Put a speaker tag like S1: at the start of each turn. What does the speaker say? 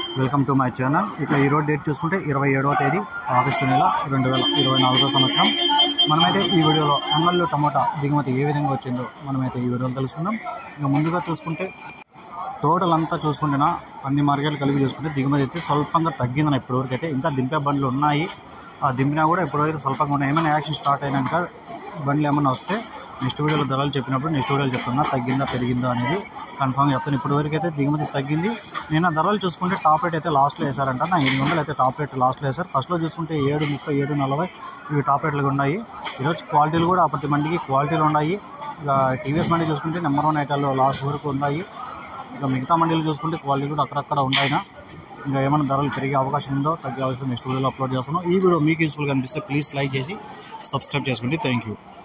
S1: welcome to my channel ఇక ఈరోజు date చూసుకుంటే ఇరవై ఏడవ తేదీ ఆగస్టు నెల రెండు వేల ఇరవై నాలుగో సంవత్సరం మనమైతే ఈ వీడియోలో అంగళ్ళు టమోటా దిగుమతి ఏ విధంగా వచ్చిందో మనమైతే ఈ వీడియోలో తెలుసుకుందాం ఇక ముందుగా చూసుకుంటే టోటల్ అంతా చూసుకుంటేనా అన్ని మార్కెట్లు కలిపి చూసుకుంటే దిగుమతి అయితే స్వల్పంగా తగ్గిందని ఇప్పటివరకు అయితే ఇంకా దింపే బండ్లు ఉన్నాయి ఆ దింపినా కూడా ఇప్పటివరకు స్వల్పంగా ఉన్నాయి ఏమైనా యాక్షన్ స్టార్ట్ అయినాక బండ్లు ఏమైనా వస్తే నెక్స్ట్ వీడియోలో ధరలు చెప్పినప్పుడు నెక్స్ట్ వీడియోలో చెప్తున్నా తగ్గిందా పెరిగిందా అనేది కన్ఫామ్ చెప్తాను ఇప్పటివరకు అయితే దిగుమతి తగ్గింది నేను ఆ ధరలు చూసుకుంటే టాప్ రేట్ అయితే లాస్ట్లో వేశారంట నా ఎనిమిది వందలు అయితే టాప్ రేట్ లాస్ట్లో వేశారు ఫస్ట్లో చూసుకుంటే ఏడు ముప్పై ఏడు నలభై ఇవి టాప్ రేట్లు ఉన్నాయి ఈరోజు క్వాలిటీలు కూడా ప్రతి మండికి క్వాలిటీలు ఉన్నాయి ఇక టీవీఎస్ మండి చూసుకుంటే నెంబర్ వన్ ఐటాల్లో లాస్ట్ వరకు ఉన్నాయి ఇక మిగతా మండీలు చూసుకుంటే క్వాలిటీ కూడా అక్కడక్కడ ఉన్నాయి ఇంకా ఏమైనా ధరలు పెరిగే అవకాశం ఉందో తగ్గే అవకాశం నెక్స్ట్ వీడియోలో అప్లోడ్ చేస్తాను ఈ వీడియో మీకు యూస్ఫుల్గా అనిపిస్తే ప్లీజ్ లైక్ చేసి సబ్స్క్రైబ్ చేసుకోండి థ్యాంక్ యూ